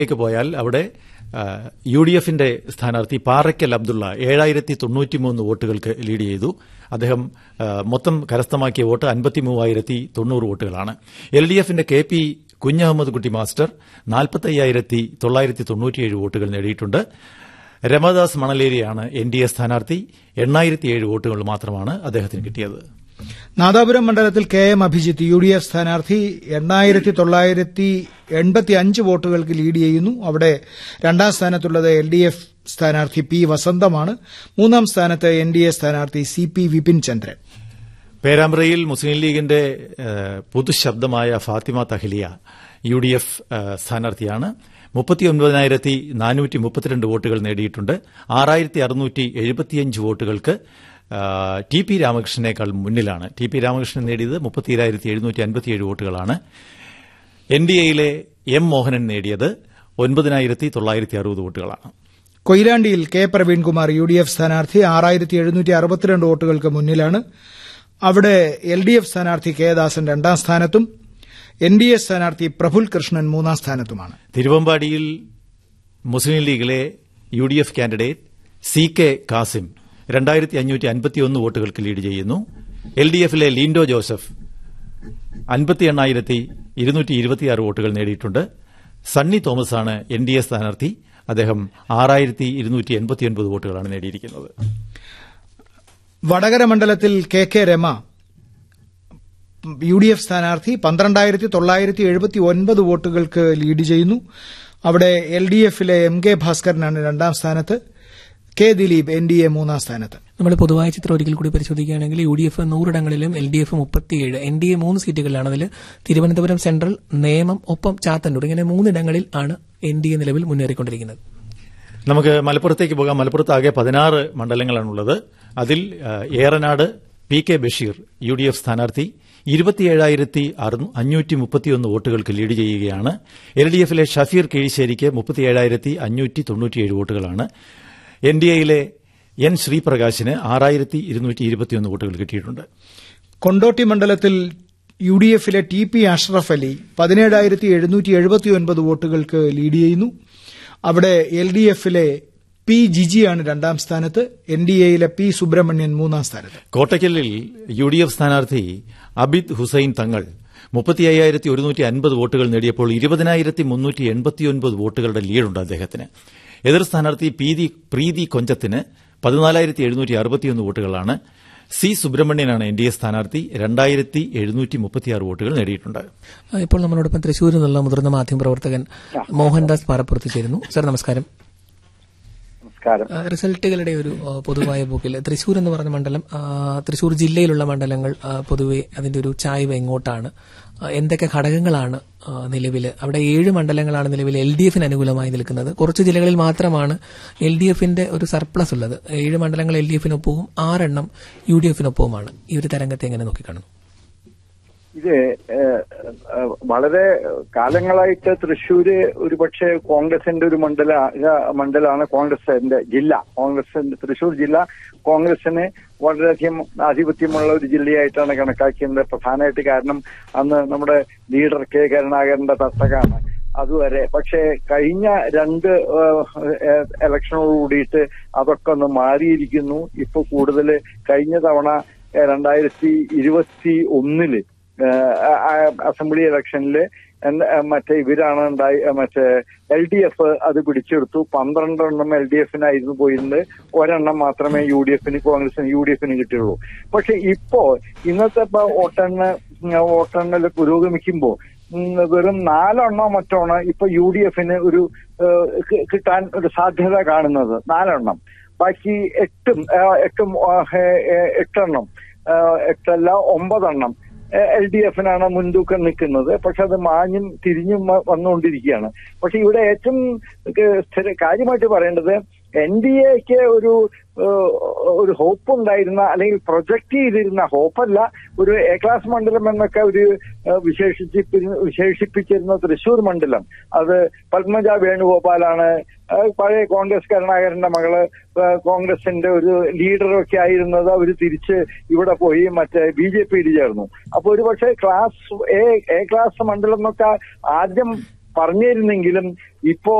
ലേക്ക് പോയാൽ അവിടെ U D എഫിന്റെ സ്ഥാനാർത്ഥി പാറയ്ക്കൽ അബ്ദുള്ള ഏഴായിരത്തി തൊണ്ണൂറ്റിമൂന്ന് വോട്ടുകൾക്ക് ലീഡ് ചെയ്തു അദ്ദേഹം ആ, മൊത്തം കരസ്ഥമാക്കിയ വോട്ട് അൻപത്തി മൂവായിരത്തി തൊണ്ണൂറ് വോട്ടുകളാണ് എൽ ഡി എഫിന്റെ K P Kunhammad Kutty master നാൽപ്പത്തയ്യായിരത്തി തൊള്ളായിരത്തി തൊണ്ണൂറ്റിയേഴ് വോട്ടുകൾ നേടിയിട്ടുണ്ട് രമദാസ് മണലേരിയാണ് എൻ ഡി എ സ്ഥാനാർത്ഥി എണ്ണായിരത്തിയേഴ് വോട്ടുകൾ മാത്രമാണ് അദ്ദേഹത്തിന് കിട്ടിയത് നാദാപുരം മണ്ഡലത്തിൽ K M Abhijith U D F സ്ഥാനാർത്ഥി എണ്ണായിരത്തി തൊള്ളായിരത്തി എൺപത്തി അഞ്ച് വോട്ടുകൾക്ക് ലീഡ് ചെയ്യുന്നു അവിടെ രണ്ടാം സ്ഥാനത്തുള്ളത് എൽ ഡി എഫ് സ്ഥാനാർത്ഥി പി വസന്തമാണ് മൂന്നാം സ്ഥാനത്ത് എൻ ഡി എ സ്ഥാനാർത്ഥി സി പി വിപിൻ ചന്ദ്രൻ പേരാമ്പ്രയിൽ മുസ്ലിം ലീഗിന്റെ ഏഹ്, പൊതുശബ്ദമായ Fathima Thahliya U D F ഏഹ്, സ്ഥാനാർത്ഥിയാണ് മുപ്പത്തിയൊൻപതിനായിരത്തി നാനൂറ്റി മുപ്പത്തിരണ്ട് വോട്ടുകൾ നേടിയിട്ടുണ്ട് ആറായിരത്തി അറുന്നൂറ്റി എഴുപത്തിയഞ്ച് വോട്ടുകൾക്ക് ഏഹ്, ടി പി രാമകൃഷ്ണനേക്കാൾ മുന്നിലാണ് ടി പി രാമകൃഷ്ണൻ നേടിയത് മുപ്പത്തിരായിരത്തി എഴുന്നൂറ്റി അൻപത്തിയേഴ് വോട്ടുകളാണ് എൻ ഡി എയിലെ എം മോഹനൻ നേടിയത് ഒൻപതിനായിരത്തി തൊള്ളായിരത്തി അറുപത് വോട്ടുകളാണ് കൊയിലാണ്ടിയിൽ K Praveen Kumar U D F സ്ഥാനാർത്ഥി ആറായിരത്തി എഴുന്നൂറ്റി അറുപത്തിരണ്ട് വോട്ടുകൾക്ക് മുന്നിലാണ് അവിടെ എൽ ഡി എഫ് സ്ഥാനാർത്ഥി കെ ദാസൻ രണ്ടാം സ്ഥാനത്തും എൻ ഡി എ സ്ഥാനാർത്ഥി പ്രഫുൽ കൃഷ്ണൻ മൂന്നാം സ്ഥാനത്തുമാണ് തിരുവമ്പാടിയിൽ മുസ്ലിം ലീഗിലെ U D F candidate C K Kasim രണ്ടായിരത്തി അഞ്ഞൂറ്റി അൻപത്തിയൊന്ന് വോട്ടുകൾക്ക് ലീഡ് ചെയ്യുന്നു എൽ ഡി എഫിലെ ലീൻഡോ ജോസഫ് അൻപത്തി എണ്ണായിരത്തി ഇരുന്നൂറ്റി ഇരുപത്തിയാറ് വോട്ടുകൾ നേടിയിട്ടുണ്ട് സണ്ണി തോമസാണ് എൻ ഡി എ സ്ഥാനാർത്ഥി അദ്ദേഹം ആറായിരത്തി ഇരുന്നൂറ്റി എൺപത്തിയൊൻപത് വോട്ടുകളാണ് നേടിയിരിക്കുന്നത് വടകര മണ്ഡലത്തിൽ K K Rema U D F സ്ഥാനാർത്ഥി പന്ത്രണ്ടായിരത്തി തൊള്ളായിരത്തി എഴുപത്തി ഒൻപത് വോട്ടുകൾക്ക് ലീഡ് ചെയ്യുന്നു അവിടെ എൽ ഡി എഫിലെ എം കെ ഭാസ്കരനാണ് രണ്ടാം സ്ഥാനത്ത് K Dileep N D A മൂന്നാം സ്ഥാനത്ത് നമ്മൾ പൊതുവായ ചിത്രം ഒരിക്കൽ കൂടി പരിശോധിക്കുകയാണെങ്കിൽ യു ഡി എഫ് നൂറിടങ്ങളിലും എൽ ഡി എഫ് മുപ്പത്തിയേഴ് എൻ ഡി എ മൂന്ന് സീറ്റുകളിലാണ് അതിൽ തിരുവനന്തപുരം സെൻട്രൽ നേമം ഒപ്പം ചാത്തന്നൂർ ഇങ്ങനെ മൂന്നിടങ്ങളിൽ ആണ് എൻ ഡി എ നിലവിൽ മുന്നേറിക്കൊണ്ടിരിക്കുന്നത് നമുക്ക് മലപ്പുറത്തേക്ക് പോകാം മലപ്പുറത്ത് ആകെ പതിനാറ് മണ്ഡലങ്ങളാണുള്ളത് അതിൽ ആ, Eranad P K Basheer U D F സ്ഥാനാർത്ഥി ഇരുപത്തിയേഴായിരത്തി അഞ്ഞൂറ്റി മുപ്പത്തിയൊന്ന് വോട്ടുകൾക്ക് ലീഡ് ചെയ്യുകയാണ് എൽ ഡി എഫിലെ ഷഫീർ കീഴിശ്ശേരിക്ക് മുപ്പത്തിയേഴായിരത്തി അഞ്ഞൂറ്റി തൊണ്ണൂറ്റിയേഴ് വോട്ടുകളാണ് എൻ ഡി എയിലെ എൻ ശ്രീപ്രകാശിന് ആറായിരത്തി ഇരുന്നൂറ്റി ഇരുപത്തിയൊന്ന് വോട്ടുകൾ കിട്ടിയിട്ടുണ്ട് കൊണ്ടോട്ടി മണ്ഡലത്തിൽ യു ഡി എഫിലെ ടി പി അഷ്റഫ് അലി പതിനേഴായിരത്തി എഴുന്നൂറ്റി എഴുപത്തിയൊൻപത് വോട്ടുകൾക്ക് ലീഡ് ചെയ്യുന്നു അവിടെ എൽ ഡി എഫിലെ പി ജിജിയാണ് രണ്ടാം സ്ഥാനത്ത് എൻ ഡി എയിലെ പി സുബ്രഹ്മണ്യൻ മൂന്നാം സ്ഥാനത്ത് കോട്ടയ്ക്കലിൽ യു ഡി എഫ് സ്ഥാനാർത്ഥി അബിദ് ഹുസൈൻ തങ്ങൾ മുപ്പത്തി അയ്യായിരത്തി ഒരുന്നൂറ്റി അൻപത് വോട്ടുകൾ നേടിയപ്പോൾ ഇരുപതിനായിരത്തി മുന്നൂറ്റി എൺപത്തിയൊൻപത് വോട്ടുകളുടെ ലീഡുണ്ട് അദ്ദേഹത്തിന് എതിർ സ്ഥാനാർത്ഥി പീതി പ്രീതി കൊഞ്ചത്തിന് പതിനാലായിരത്തി എഴുന്നൂറ്റി അറുപത്തിയൊന്ന് വോട്ടുകളാണ് സി സുബ്രഹ്മണ്യനാണ് എൻ ഡി എ സ്ഥാനാർത്ഥി രണ്ടായിരത്തി എഴുന്നൂറ്റി മുപ്പത്തിയാറ് വോട്ടുകൾ നേടിയിട്ടുണ്ട് ആ, ഇപ്പോൾ നമ്മളോടൊപ്പം തൃശ്ശൂരിൽ നിന്നുള്ള മുതിർന്ന മാധ്യമപ്രവർത്തകൻ മോഹൻദാസ് പാറപ്പുറത്ത് ചേരുന്നു സർ നമസ്കാരം നമസ്കാരം ആ, റിസൾട്ടുകളുടെ ഒരു ആ, പൊതുവായ പോക്കിൽ തൃശൂർ എന്ന് പറഞ്ഞ മണ്ഡലം ആ, തൃശൂർ ജില്ലയിലുള്ള മണ്ഡലങ്ങൾ ആ, പൊതുവെ അതിന്റെ ഒരു ചായ്വ് എങ്ങോട്ടാണ് ആ, എന്തൊക്കെ ഘടകങ്ങളാണ് നിലവിൽ അവിടെ ഏഴ് മണ്ഡലങ്ങളാണ് നിലവിൽ എൽ ഡി എഫിന് അനുകൂലമായി നിൽക്കുന്നത് കുറച്ച് ജില്ലകളിൽ മാത്രമാണ് എൽ ഡി എഫിന്റെ ഒരു സർപ്ലസ് ഉള്ളത് ഏഴ് മണ്ഡലങ്ങൾ എൽ ഡി എഫിനൊപ്പവും ആറെണ്ണം യു ഡി എഫിനൊപ്പവുമാണ് ഈ ഒരു തരംഗത്തെ എങ്ങനെ നോക്കിക്കാണുന്നു ഇത് ഏഹ്, ഏഹ്, വളരെ കാലങ്ങളായിട്ട് തൃശ്ശൂര് ഒരുപക്ഷെ കോൺഗ്രസിന്റെ ഒരു മണ്ഡല മണ്ഡലമാണ് കോൺഗ്രസിന്റെ ജില്ല കോൺഗ്രസിന്റെ തൃശ്ശൂർ ജില്ല കോൺഗ്രസിന് വളരെയധികം ആധിപത്യമുള്ള ഒരു ജില്ലയായിട്ടാണ് കണക്കാക്കിയത് പ്രധാനമായിട്ട് കാരണം അന്ന് നമ്മുടെ ലീഡർ കെ കരുണാകരന്റെ തട്ടകാണ് അതുവരെ പക്ഷേ കഴിഞ്ഞ രണ്ട് ഇലക്ഷനോട് കൂടിയിട്ട് അതൊക്കെ ഒന്ന് മാറിയിരിക്കുന്നു ഇപ്പൊ കൂടുതൽ കഴിഞ്ഞ തവണ ഏഹ്, രണ്ടായിരത്തി ഇരുപത്തി ഒന്നില് ഏഹ്, ആ- ആ അസംബ്ലി ഇലക്ഷനില് എന്ത- ഏഹ്, മറ്റേ ഇവരാണ് ഉണ്ടായി ഏഹ്, മറ്റേ എൽ ഡി എഫ് അത് പിടിച്ചെടുത്തു പന്ത്രണ്ടെണ്ണം എൽ ഡി എഫിനായിരുന്നു പോയിരുന്നത് ഒരെണ്ണം മാത്രമേ യു ഡി എഫിന് കോൺഗ്രസിന് യു ഡി എഫിന് കിട്ടിയുള്ളൂ പക്ഷെ ഇപ്പോ ഇന്നത്തെ ഇപ്പൊ വോട്ടെണ്ണ വോട്ടെണ്ണൽ പുരോഗമിക്കുമ്പോ ഉം, വെറും നാലെണ്ണോ മറ്റോണ് ഇപ്പൊ യു ഡി എഫിന് ഒരു ഏഹ്, കി- കിട്ടാൻ ഒരു സാധ്യത കാണുന്നത് നാലെണ്ണം ബാക്കി എട്ടും ഏഹ്, എട്ടും ഏഹ്, ഏഹ്, എട്ടെണ്ണം ഏഹ്, എട്ടല്ല ഒമ്പതെണ്ണം എൽ ഡി എഫിനാണ് മുൻതൂക്കം നിൽക്കുന്നത് പക്ഷെ അത് മാഞ്ഞും തിരിഞ്ഞും വ- വന്നുകൊണ്ടിരിക്കുകയാണ് പക്ഷെ ഇവിടെ ഏറ്റവും ഏഹ്, സ്ഥിര- കാര്യമായിട്ട് പറയേണ്ടത് എൻ ഡി എക്ക് ഒരു ഏഹ്, ഒരു ഹോപ്പ് ഉണ്ടായിരുന്ന അല്ലെങ്കിൽ പ്രൊജക്ട് ചെയ്തിരുന്ന ഹോപ്പല്ല ഒരു എ ക്ലാസ് മണ്ഡലം എന്നൊക്കെ ഒരു ഏഹ്, വിശേഷിപ്പിച്ചിരുന്ന വിശേഷിപ്പിച്ചിരുന്ന തൃശൂർ മണ്ഡലം അത് പത്മജ വേണുഗോപാലാണ് ഏഹ്, പഴയ കോൺഗ്രസ് കരുണാകരന്റെ മകള് ഏഹ്, കോൺഗ്രസിന്റെ ഒരു ലീഡറൊക്കെ ആയിരുന്നത് അവർ തിരിച്ച് ഇവിടെ പോയി മറ്റേ ബി ജെ പിയിൽ ചേർന്നു അപ്പൊ ഒരു പക്ഷേ ക്ലാസ് എ എ ക്ലാസ് മണ്ഡലം എന്നൊക്കെ ആദ്യം പറഞ്ഞിരുന്നെങ്കിലും ഇപ്പോ